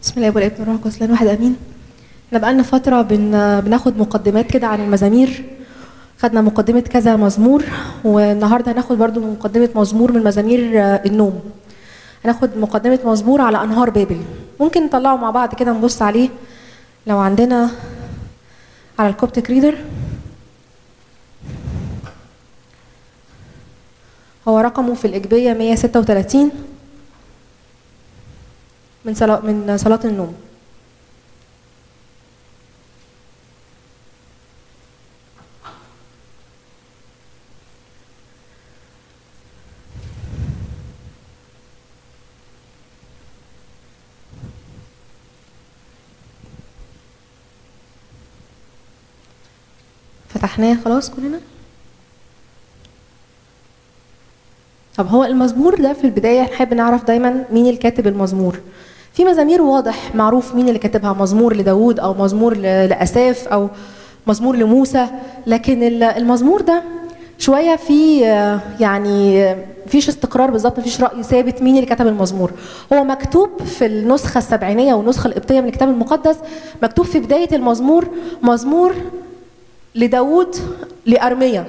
بسم الله والابن والروح القدس لان واحد امين احنا بقالنا فتره بن... بناخد مقدمات كده عن المزامير خدنا مقدمه كذا مزمور والنهارده هناخد برضو مقدمه مزمور من مزامير آه، النوم هناخد مقدمه مزمور على انهار بابل ممكن نطلعه مع بعض كده نبص عليه لو عندنا على الكوبتك ريدر هو رقمه في الإجبية 136 من صلاة من صلاة النوم فتحناه خلاص كلنا طب هو المزمور ده في البداية نحب نعرف دايما مين الكاتب المزمور في مزامير واضح معروف مين اللي كاتبها مزمور لداود أو مزمور ل- لأساف أو مزمور لموسى لكن ال- المزمور ده شوية في آه، يعني آه، مفيش استقرار بالظبط مفيش رأي ثابت مين اللي كتب المزمور هو مكتوب في النسخة السبعينية والنسخة القبطية من الكتاب المقدس مكتوب في بداية المزمور مزمور لداود لأرميا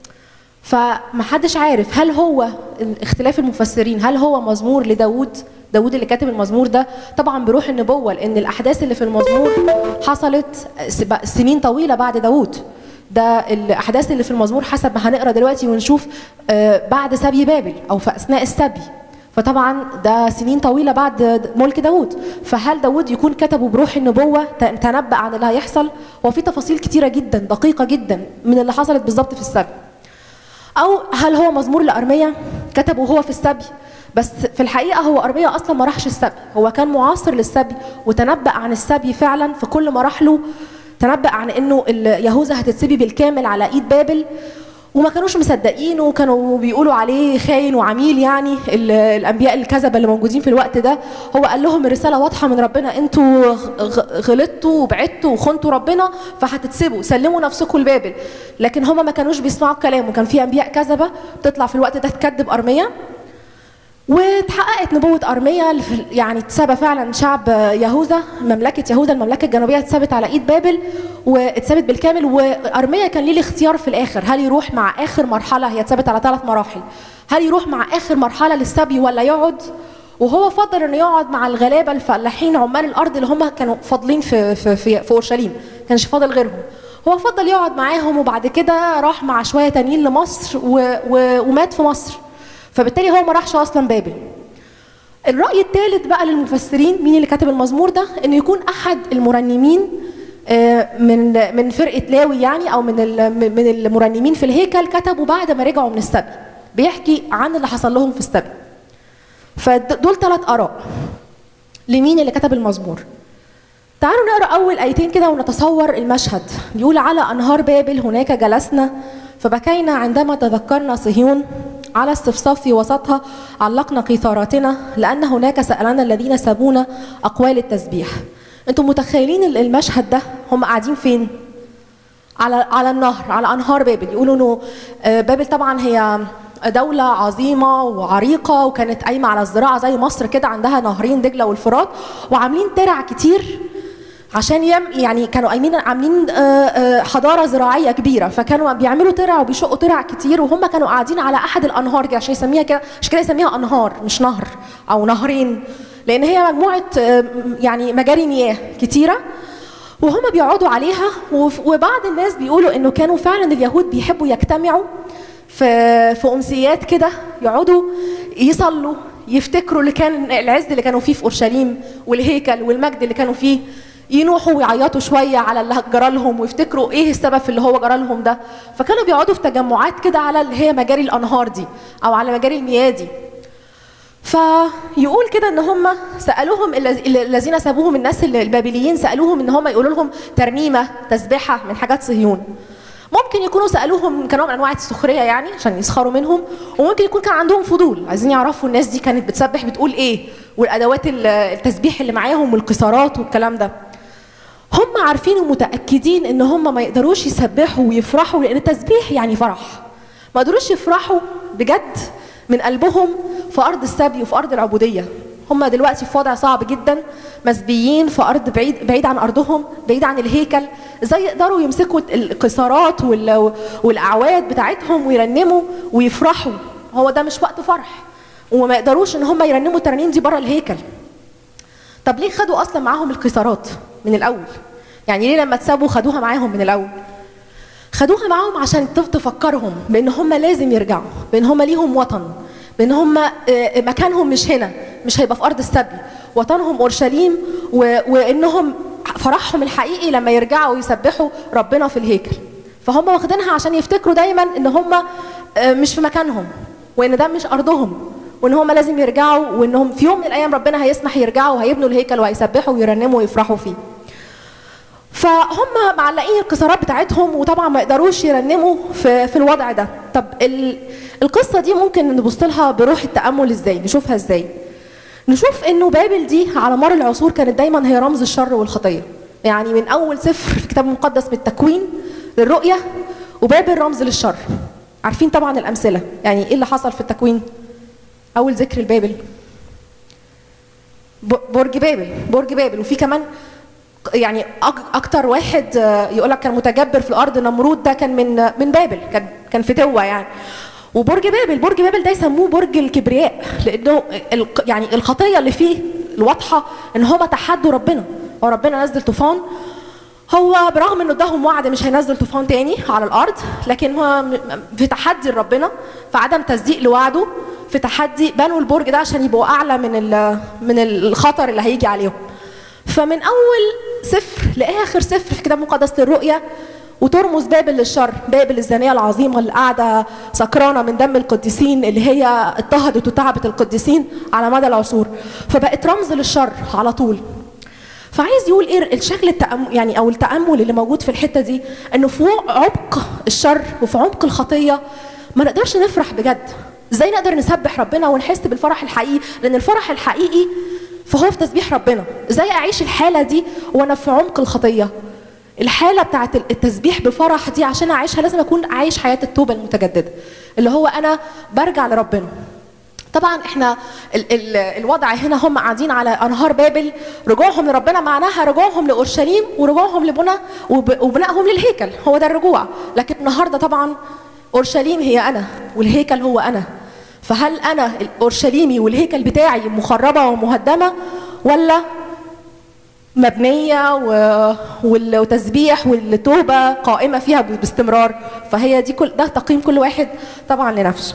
فمحدش عارف هل هو اختلاف المفسرين هل هو مزمور لداود داود اللي كاتب المزمور ده طبعا بروح النبوة لأن الأحداث اللي في المزمور حصلت س- ب- سنين طويلة بعد داود ده الأحداث اللي في المزمور حسب ما هنقرا دلوقتي ونشوف آه، بعد سبي بابل أو في أثناء السبي فطبعا ده سنين طويلة بعد ملك داود فهل داود يكون كتبه بروح النبوة ت- تنبأ عن اللي هيحصل هو في تفاصيل كتيرة جدا دقيقة جدا من اللي حصلت بالظبط في السبي او هل هو مزمور لارميا كتبه هو في السبي بس في الحقيقه هو ارميا اصلا ما راحش السبي هو كان معاصر للسبي وتنبأ عن السبي فعلا في كل مراحله تنبأ عن انه ال- يهوذا هتتسبي بالكامل على ايد بابل وما كانوش مصدقينه وكانوا بيقولوا عليه خاين وعميل يعني ال- الانبياء الكذبه اللي موجودين في الوقت ده هو قال لهم الرساله واضحه من ربنا انتوا غ- غ- غلطتوا وبعدتوا وخنتوا ربنا فهتتسبوا سلموا نفسكم لبابل لكن هم ما كانوش بيسمعوا الكلام وكان في انبياء كذبه تطلع في الوقت ده تكذب ارميا واتحققت نبوة أرميا يعني اتسبى فعلا شعب يهوذا مملكة يهوذا المملكة الجنوبية اتسبت على إيد بابل واتسبت بالكامل وأرميا كان ليه الاختيار في الآخر هل يروح مع آخر مرحلة هي اتسبت على ثلاث مراحل هل يروح مع آخر مرحلة للسبي ولا يقعد وهو فضل انه يقعد مع الغلابه الفلاحين عمال الارض اللي هم كانوا فاضلين في في في, في اورشليم كانش فاضل غيرهم هو فضل يقعد معاهم وبعد كده راح مع شويه تانيين لمصر و و ومات في مصر فبالتالي هو ما راحش اصلا بابل الرأي الثالث بقى للمفسرين مين اللي كتب المزمور ده انه يكون احد المرنمين آه، من من فرقة لاوي يعني او من ال- من المرنمين في الهيكل كتبوا بعد ما رجعوا من السبي بيحكي عن اللي حصل لهم في السبي فدول ثلاث آراء لمين اللي كتب المزمور تعالوا نقرا اول ايتين كده ونتصور المشهد بيقول على انهار بابل هناك جلسنا فبكينا عندما تذكرنا صهيون على الصفصاف في وسطها علقنا قيثاراتنا لان هناك سالنا الذين سابونا اقوال التسبيح انتم متخيلين ال- المشهد ده هم قاعدين فين على على النهر على انهار بابل يقولوا انه آه، بابل طبعا هي دولة عظيمة وعريقة وكانت قايمة على الزراعة زي مصر كده عندها نهرين دجلة والفرات وعاملين ترع كتير عشان يم يعني كانوا قايمين عاملين آه، آه، حضارة زراعية كبيرة فكانوا بيعملوا ترع وبيشقوا ترع كتير وهم كانوا قاعدين على أحد الأنهار كده عشان يسميها كده عشان كده يسميها أنهار مش نهر أو نهرين لأن هي مجموعة آه، يعني مجاري مياه كتيرة وهم بيقعدوا عليها وف- وبعض الناس بيقولوا انه كانوا فعلا اليهود بيحبوا يجتمعوا في في امسيات كده يقعدوا يصلوا يفتكروا اللي كان العز اللي كانوا فيه في اورشليم والهيكل والمجد اللي كانوا فيه ينوحوا ويعيطوا شويه على اللي جرى لهم ويفتكروا ايه السبب في اللي هو جرى لهم ده فكانوا بيقعدوا في تجمعات كده على اللي هي مجاري الانهار دي او على مجاري المياه دي فيقول كده ان هم سالوهم الذ- الذين سابوهم الناس ال- البابليين سالوهم ان هم يقولوا لهم ترنيمه تسبيحه من حاجات صهيون ممكن يكونوا سالوهم كنوع من انواع السخريه يعني عشان يسخروا منهم وممكن يكون كان عندهم فضول عايزين يعرفوا الناس دي كانت بتسبح بتقول ايه والادوات ال- التسبيح اللي معاهم والقيثارات والكلام ده هم عارفين ومتاكدين ان هم ما يقدروش يسبحوا ويفرحوا لان التسبيح يعني فرح ما قدروش يفرحوا بجد من قلبهم في ارض السبي وفي ارض العبوديه هم دلوقتي في وضع صعب جدا مسبيين في ارض بعيد بعيد عن ارضهم بعيد عن الهيكل ازاي يقدروا يمسكوا القيصرات وال- والاعواد بتاعتهم ويرنموا ويفرحوا هو ده مش وقت فرح وما يقدروش ان هم يرنموا الترانيم دي بره الهيكل طب ليه خدوا اصلا معاهم القيصرات من الاول يعني ليه لما اتسابوا خدوها معاهم من الاول خدوها معاهم عشان تف- تفكرهم بان هم لازم يرجعوا بان هم ليهم وطن بان هم آه، مكانهم مش هنا مش هيبقى في ارض السبي وطنهم اورشليم و- وانهم فرحهم الحقيقي لما يرجعوا يسبحوا ربنا في الهيكل فهم واخدينها عشان يفتكروا دايما ان هم آه، مش في مكانهم وان ده مش ارضهم وان هم لازم يرجعوا وانهم في يوم من الايام ربنا هيسمح يرجعوا وهيبنوا الهيكل وهيسبحوا ويرنموا ويفرحوا فيه فهم معلقين القصارات بتاعتهم وطبعا ما يقدروش يرنموا في في الوضع ده طب ال- القصه دي ممكن نبص لها بروح التامل ازاي نشوفها ازاي نشوف انه بابل دي على مر العصور كانت دايما هي رمز الشر والخطيه يعني من اول سفر في الكتاب المقدس من التكوين للرؤيه وبابل رمز للشر عارفين طبعا الامثله يعني ايه اللي حصل في التكوين اول ذكر لبابل ب- برج بابل برج بابل وفي كمان يعني أك- اكتر واحد يقول لك كان متجبر في الارض نمرود ده كان من من بابل كان كان في توه يعني وبرج بابل برج بابل ده يسموه برج الكبرياء لانه الق- يعني الخطيه اللي فيه الواضحه ان هم تحدوا ربنا هو ربنا نزل طوفان هو برغم انه اداهم وعد مش هينزل طوفان تاني على الارض لكن هو م- م- في تحدي لربنا في عدم تصديق لوعده في تحدي بنوا البرج ده عشان يبقوا اعلى من ال- من الخطر اللي هيجي عليهم فمن اول سفر لاخر سفر في الكتاب المقدس للرؤيا وترمز بابل للشر بابل الزانيه العظيمه اللي قاعده سكرانه من دم القديسين اللي هي اضطهدت وتعبت القديسين على مدى العصور فبقت رمز للشر على طول فعايز يقول ايه الشكل التأمل يعني او التامل اللي موجود في الحته دي انه في عمق الشر وفي عمق الخطيه ما نقدرش نفرح بجد ازاي نقدر نسبح ربنا ونحس بالفرح الحقيقي لان الفرح الحقيقي فهو في تسبيح ربنا ازاي اعيش الحاله دي وانا في عمق الخطيه الحاله بتاعت التسبيح بفرح دي عشان اعيشها لازم اكون عايش حياه التوبه المتجدده اللي هو انا برجع لربنا طبعا احنا ال ال الوضع هنا هم قاعدين على انهار بابل رجوعهم لربنا معناها رجوعهم لاورشليم ورجوعهم لبنى وب- وبنائهم للهيكل هو ده الرجوع لكن النهارده طبعا اورشليم هي انا والهيكل هو انا فهل انا اورشليمي والهيكل بتاعي مخربه ومهدمه ولا مبنيه و- وال- والتسبيح والتوبه قائمه فيها باستمرار فهي دي كل ده تقييم كل واحد طبعا لنفسه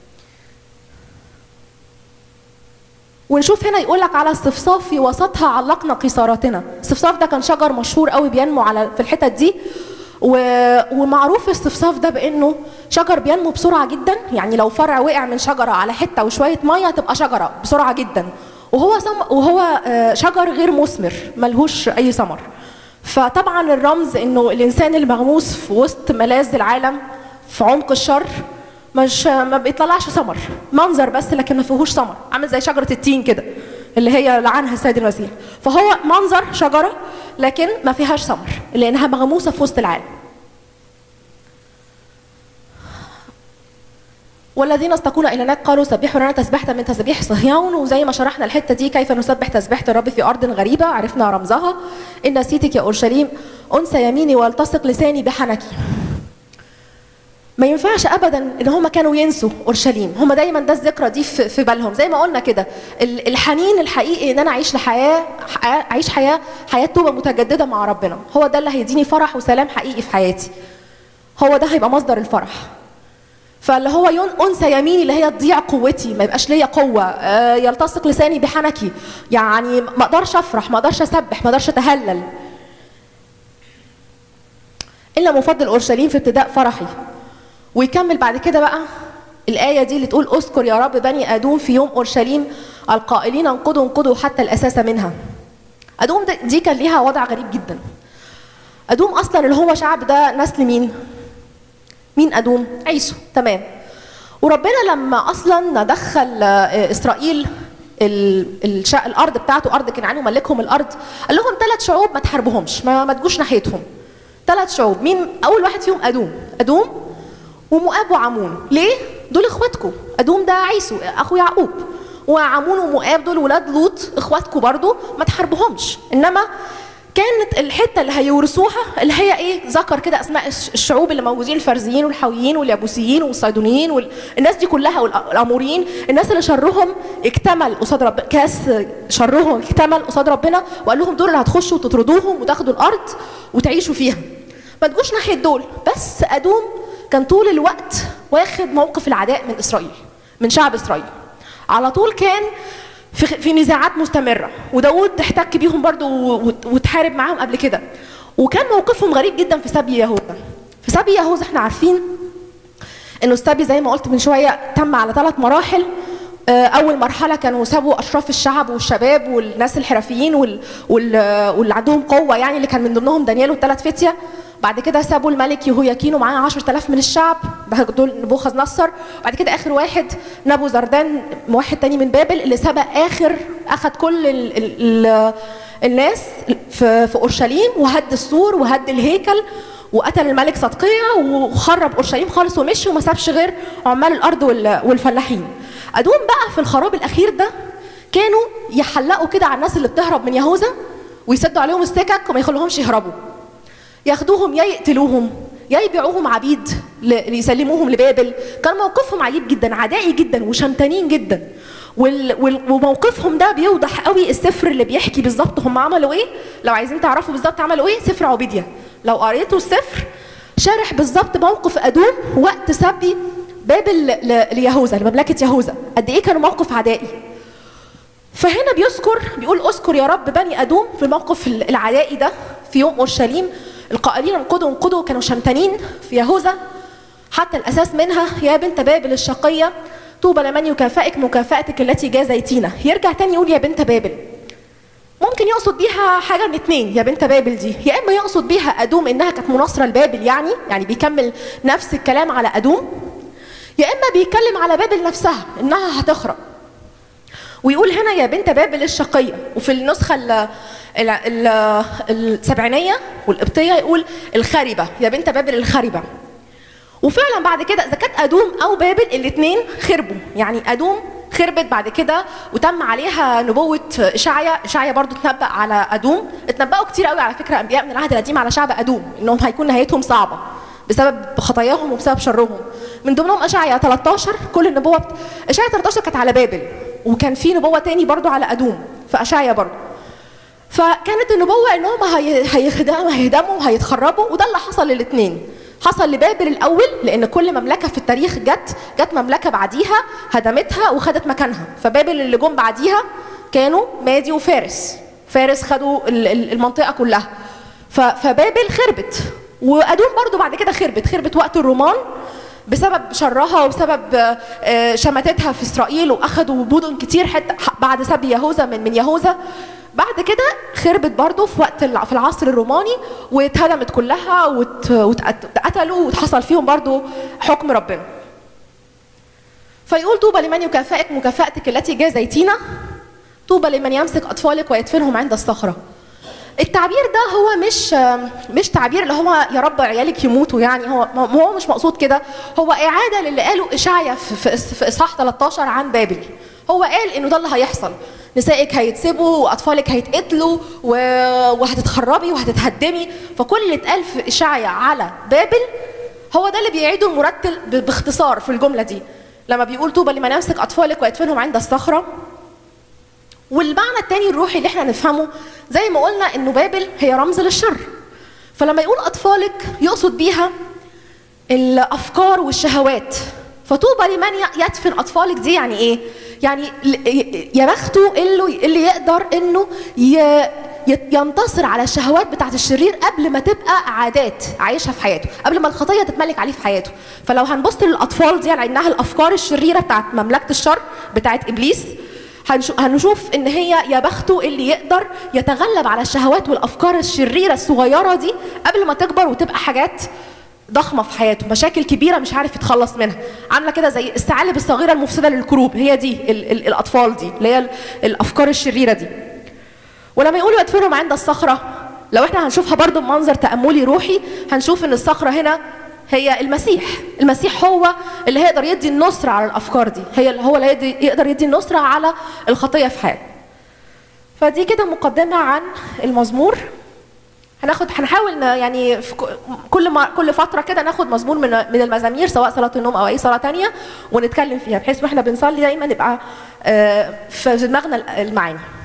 ونشوف هنا يقول لك على الصفصاف في وسطها علقنا قيصاراتنا الصفصاف ده كان شجر مشهور قوي بينمو على في الحتت دي و... ومعروف الصفصاف ده بانه شجر بينمو بسرعه جدا يعني لو فرع وقع من شجره على حته وشويه ميه تبقى شجره بسرعه جدا وهو سم... وهو آه، شجر غير مثمر ملهوش اي ثمر فطبعا الرمز انه الانسان المغموس في وسط ملاذ العالم في عمق الشر مش ما بيطلعش ثمر منظر بس لكن ما فيهوش ثمر عامل زي شجره التين كده اللي هي لعنها السيد المسيح فهو منظر شجره لكن ما فيهاش ثمر لانها مغموسه في وسط العالم والذين استقون الى هناك قالوا سبحوا لنا تسبيحه من تسبيح صهيون وزي ما شرحنا الحته دي كيف نسبح تسبيحه الرب في ارض غريبه عرفنا رمزها ان نسيتك يا اورشليم انثى يميني والتصق لساني بحنكي ما ينفعش ابدا ان هم كانوا ينسوا اورشليم هم دايما ده الذكرى دي في في بالهم زي ما قلنا كده ال- الحنين الحقيقي ان انا اعيش لحياه ح- اعيش حياه حياه توبه متجدده مع ربنا هو ده اللي هيديني فرح وسلام حقيقي في حياتي هو ده هيبقى مصدر الفرح فاللي هو ين- انثى يميني اللي هي تضيع قوتي ما يبقاش ليا قوه آه، يلتصق لساني بحنكي يعني ما اقدرش افرح ما اقدرش اسبح ما اقدرش اتهلل الا مفضل اورشليم في ابتداء فرحي ويكمل بعد كده بقى الآية دي اللي تقول اذكر يا رب بني أدوم في يوم أورشليم القائلين انقضوا انقضوا حتى الأساس منها أدوم ده- دي كان ليها وضع غريب جدا أدوم أصلا اللي هو شعب ده نسل مين؟ مين أدوم؟ عيسو تمام وربنا لما أصلا دخل آه، إسرائيل ال- الش- الأرض بتاعته أرض كنعان وملكهم الأرض قال لهم ثلاث شعوب ما تحاربوهمش ما, ما تجوش ناحيتهم ثلاث شعوب مين أول واحد فيهم أدوم أدوم ومؤاب وعمون ليه؟ دول اخواتكم ادوم ده عيسو اخو يعقوب وعمون ومؤاب دول ولاد لوط اخواتكم برضو ما تحاربوهمش انما كانت الحته اللي هيورثوها اللي هي ايه ذكر كده اسماء الش- الشعوب اللي موجودين الفرزيين والحويين واليابوسيين والصيدونيين والناس دي كلها والاموريين الناس اللي شرهم اكتمل قصاد ربنا كاس شرهم اكتمل قصاد ربنا وقال لهم دول اللي هتخشوا وتطردوهم وتاخدوا الارض وتعيشوا فيها ما تجوش ناحيه دول بس ادوم كان طول الوقت واخد موقف العداء من اسرائيل من شعب اسرائيل على طول كان في في نزاعات مستمره وداود احتك بيهم برضو وت- وتحارب معاهم قبل كده وكان موقفهم غريب جدا في سبي يهوذا في سبي يهوذا احنا عارفين انه السبي زي ما قلت من شويه تم على ثلاث مراحل آه، اول مرحله كانوا سابوا اشراف الشعب والشباب والناس الحرفيين وال... وال... واللي عندهم قوه يعني اللي كان من ضمنهم دانيال والثلاث فتيه بعد كده سابوا الملك يهوياكين ومعاه 10000 من الشعب ده دول نبوخذ نصر بعد كده اخر واحد نبو زردان واحد تاني من بابل اللي سبق اخر اخذ كل ال... ال... ال... الناس في في اورشليم وهد السور وهد الهيكل وقتل الملك صدقية وخرب اورشليم خالص ومشي وما سابش غير عمال الارض وال- والفلاحين. ادوم بقى في الخراب الاخير ده كانوا يحلقوا كده على الناس اللي بتهرب من يهوذا ويسدوا عليهم السكك وما يخلوهمش يهربوا. ياخدوهم يا يقتلوهم يا يبيعوهم عبيد ل- ليسلموهم لبابل كان موقفهم عجيب جدا عدائي جدا وشمتانين جدا وال... وال... وموقفهم ده بيوضح قوي السفر اللي بيحكي بالظبط هم عملوا ايه لو عايزين تعرفوا بالظبط عملوا ايه سفر عبيديا لو قريتوا السفر شارح بالظبط موقف ادوم وقت سبي بابل ل... ليهوذا لمملكه يهوذا قد ايه كانوا موقف عدائي فهنا بيذكر بيقول اذكر يا رب بني ادوم في الموقف العدائي ده في يوم اورشليم القائلين انقضوا انقضوا كانوا شمتانين في يهوذا حتى الاساس منها يا بنت بابل الشقيه طوبى لمن يكافئك مكافاتك التي جازيتينا يرجع تاني يقول يا بنت بابل ممكن يقصد بيها حاجه من اتنين يا بنت بابل دي يا اما يقصد بيها ادوم انها كانت مناصره لبابل يعني يعني بيكمل نفس الكلام على ادوم يا اما بيتكلم على بابل نفسها انها هتخرب ويقول هنا يا بنت بابل الشقية وفي النسخة ال ال ال السبعينية والقبطية يقول الخربة يا بنت بابل الخربة وفعلا بعد كده اذا كانت ادوم او بابل الاثنين خربوا يعني ادوم خربت بعد كده وتم عليها نبوة إشعيا إشعيا برضو تنبأ على أدوم اتنبأوا كتير قوي على فكرة أنبياء من العهد القديم على شعب أدوم إنهم هيكون نهايتهم صعبة بسبب خطاياهم وبسبب شرهم من ضمنهم اشعيا 13 كل النبوه بت... اشعيا 13 كانت على بابل وكان في نبوه تاني برضو على ادوم في اشعيا برضو فكانت النبوه ان هم هي... هيهدموا هيهدموا وهيتخربوا وده اللي حصل للاثنين حصل لبابل الاول لان كل مملكه في التاريخ جت جت مملكه بعديها هدمتها وخدت مكانها فبابل اللي جم بعديها كانوا مادي وفارس فارس خدوا ال- ال- المنطقه كلها ف- فبابل خربت وادوم برضو بعد كده خربت خربت وقت الرومان بسبب شرها وبسبب آه، شماتتها في اسرائيل واخدوا مدن كتير حتى بعد سبي يهوذا من من يهوذا بعد كده خربت برضو في وقت الع- في العصر الروماني واتهدمت كلها وات- واتقتلوا واتحصل فيهم برضو حكم ربنا فيقول طوبى لمن يكافئك مكافاتك التي جازيتينا طوبى لمن يمسك اطفالك ويدفنهم عند الصخره التعبير ده هو مش مش تعبير اللي هو يا رب عيالك يموتوا يعني هو ما هو مش مقصود كده هو اعاده للي قاله اشعيا في, في, في اصحاح 13 عن بابل هو قال انه ده اللي هيحصل نسائك هيتسبوا واطفالك هيتقتلوا و- وهتتخربي وهتتهدمي فكل اللي اتقال في اشعيا على بابل هو ده اللي بيعيده المرتل ب- باختصار في الجمله دي لما بيقول طوبى لمن يمسك اطفالك ويدفنهم عند الصخره والمعنى التاني الروحي اللي احنا نفهمه زي ما قلنا انه بابل هي رمز للشر فلما يقول اطفالك يقصد بيها الافكار والشهوات فطوبى لمن ي- يدفن اطفالك دي يعني ايه يعني ل- ي- يا بخته اللي اللي يقدر انه ي- ي- ينتصر على الشهوات بتاعت الشرير قبل ما تبقى عادات عايشها في حياته قبل ما الخطيه تتملك عليه في حياته فلو هنبص للاطفال دي على انها الافكار الشريره بتاعت مملكه الشر بتاعت ابليس هنشو- هنشوف ان هي يا بخته اللي يقدر يتغلب على الشهوات والافكار الشريره الصغيره دي قبل ما تكبر وتبقى حاجات ضخمه في حياته مشاكل كبيره مش عارف يتخلص منها عامله كده زي الثعالب الصغيره المفسده للكروب هي دي ال ال الاطفال دي اللي هي ال- الافكار الشريره دي ولما يقولوا يدفنهم عند الصخره لو احنا هنشوفها برضو بمنظر تاملي روحي هنشوف ان الصخره هنا هي المسيح المسيح هو اللي هيقدر يدي النصرة على الأفكار دي هي هو اللي يدي يقدر يدي النصرة على الخطية في حياتنا فدي كده مقدمة عن المزمور هناخد هنحاول ن- يعني في ك- كل ما كل فترة كده ناخد مزمور من من المزامير سواء صلاة النوم أو أي صلاة تانية ونتكلم فيها بحيث واحنا بنصلي دايما نبقى آه، في دماغنا المعاني